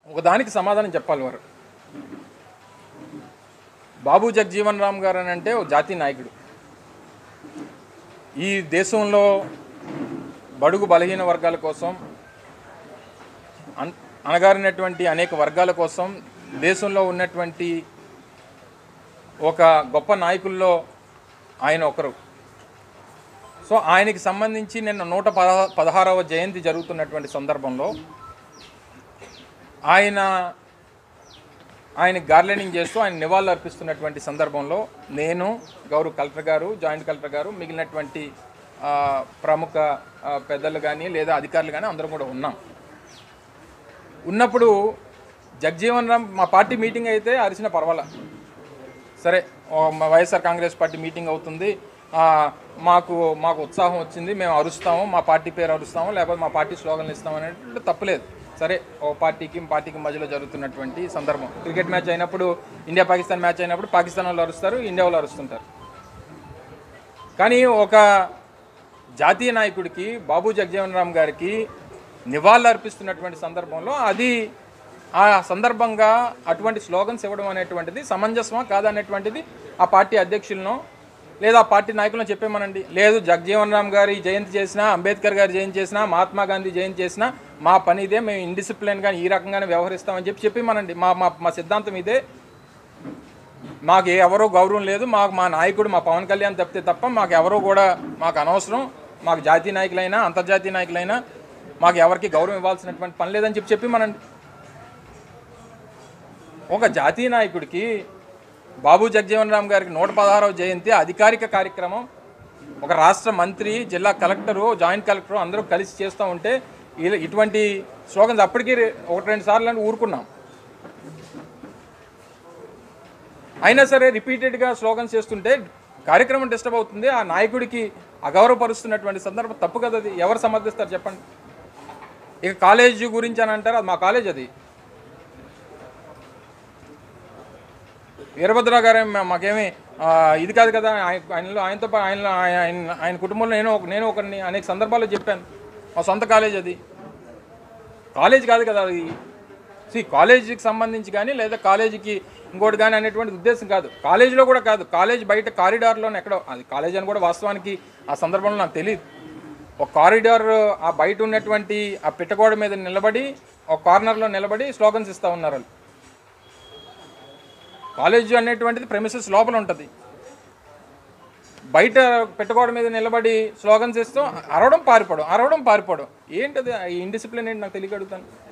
ఒకదానికి సమాధానం చెప్పాలి వారు బాబు జగజీవన్ రామ్ గారు అని అంటే ఒక జాతీయ నాయకుడు ఈ దేశంలో బడుగు బలహీన వర్గాల కోసం అన్ అణగారినటువంటి అనేక వర్గాల కోసం దేశంలో ఉన్నటువంటి ఒక గొప్ప నాయకుల్లో ఆయన ఒకరు సో ఆయనకి సంబంధించి నిన్న నూట పద పదహారవ జయంతి జరుగుతున్నటువంటి సందర్భంలో ఆయన ఆయన గార్లెనింగ్ చేస్తూ ఆయన నివాళులు అర్పిస్తున్నటువంటి సందర్భంలో నేను గౌరవ కలెక్టర్ గారు జాయింట్ కలెక్టర్ గారు మిగిలినటువంటి ఆ, ప్రముఖ ఆ, పెద్దలు కానీ లేదా అధికారులు కానీ అందరం కూడా ఉన్నాం ఉన్నప్పుడు జగ్జీవన్ రామ్ మా పార్టీ మీటింగ్ అయితే అరిచిన పర్వాలా సరే ఓ మా వైఎస్ఆర్ కాంగ్రెస్ పార్టీ మీటింగ్ అవుతుంది ఆ, మాకు మాకు ఉత్సాహం వచ్చింది మేము అరుస్తాము మా పార్టీ పేరు అరుస్తాము లేకపోతే మా పార్టీ స్లోగన్లు ఇస్తాము అనేటువంటి తప్పులేదు సరే ఓ పార్టీకి పార్టీకి మధ్యలో జరుగుతున్నటువంటి సందర్భం క్రికెట్ మ్యాచ్ అయినప్పుడు ఇండియా పాకిస్తాన్ మ్యాచ్ అయినప్పుడు పాకిస్తాన్ వాళ్ళు అరుస్తారు ఇండియా వాళ్ళు అరుస్తుంటారు కానీ ఒక జాతీయ నాయకుడికి బాబు జగజీవన్ రామ్ గారికి నివాళులు అర్పిస్తున్నటువంటి సందర్భంలో అది ఆ సందర్భంగా అటువంటి స్లోగన్స్ ఇవ్వడం అనేటువంటిది సమంజసమా కాదనేటువంటిది ఆ పార్టీ అధ్యక్షులను లేదా ఆ పార్టీ నాయకులను చెప్పేమనండి లేదు జగజీవన్ రామ్ గారి జయంతి చేసినా అంబేద్కర్ గారి జయంతి చేసినా మహాత్మా గాంధీ జయంతి చేసినా మా పని ఇదే మేము ఇండిసిప్లిన్గా ఈ రకంగానే వ్యవహరిస్తామని చెప్పి చెప్పేమనండి మా మా మా సిద్ధాంతం ఇదే మాకు ఏ ఎవరో గౌరవం లేదు మాకు మా నాయకుడు మా పవన్ కళ్యాణ్ తప్పితే తప్ప మాకు ఎవరో కూడా మాకు అనవసరం మాకు జాతీయ నాయకులైనా అంతర్జాతీయ నాయకులైనా మాకు ఎవరికి గౌరవం ఇవ్వాల్సినటువంటి పని లేదని చెప్పి చెప్పి మనండి ఒక జాతీయ నాయకుడికి బాబు జగజీవన్ రామ్ గారికి నూట పదహారవ జయంతి అధికారిక కార్యక్రమం ఒక రాష్ట్ర మంత్రి జిల్లా కలెక్టరు జాయింట్ కలెక్టరు అందరూ కలిసి చేస్తూ ఉంటే ఇలా- ఇటువంటి స్లోగన్స్ అప్పటికీ రె- ఒకటి రెండు సార్లు అని ఊరుకున్నాం అయినా సరే రిపీటెడ్గా స్లోగన్స్ చేస్తుంటే కార్యక్రమం డిస్టర్బ్ అవుతుంది ఆ నాయకుడికి అగౌరవపరుస్తున్నటువంటి సందర్భం తప్పు కదా అది ఎవరు సమర్థిస్తారు చెప్పండి ఇక కాలేజీ గురించి అని అంటారు అది మా కాలేజ్ అది వీరభద్రరావు గారు ఏం మాకేమి ఆ, ఇది కాదు కదా ఆయన- ఆయనలో ఆయనతో పా- ఆయన ఆయన ఆయన కుటుంబంలో నేను ఒక నేను ఒకరిని అనేక సందర్భాల్లో చెప్పాను మా సొంత కాలేజ్ అది కాలేజ్ కాదు కదా అది సి కాలేజీకి సంబంధించి కానీ లేదా కాలేజీకి ఇంకోటి కానీ అనేటువంటి ఉద్దేశం కాదు కాలేజీలో కూడా కాదు కాలేజ్ బయట కారిడార్లోనే ఎక్కడో అది కాలేజ్ అని కూడా వాస్తవానికి ఆ సందర్భంలో నాకు తెలియదు ఒక కారిడార్ ఆ బయట ఉన్నటువంటి ఆ పిట్టగోడ మీద నిలబడి ఒక కార్నర్లో నిలబడి స్లోగన్స్ ఇస్తూ ఉన్నారు వాళ్ళు కాలేజ్ అనేటువంటిది ప్రెమిసెస్ లోపల ఉంటుంది బయట పెట్టుకోవడం మీద నిలబడి స్లోగన్స్ ఇస్తూ అరవడం పారిపోవడం అరవడం పారిపోవడం ఏంటది ఈ ఇండిసిప్లిన్ ఏంటి నాకు తెలియక అడుగుతాను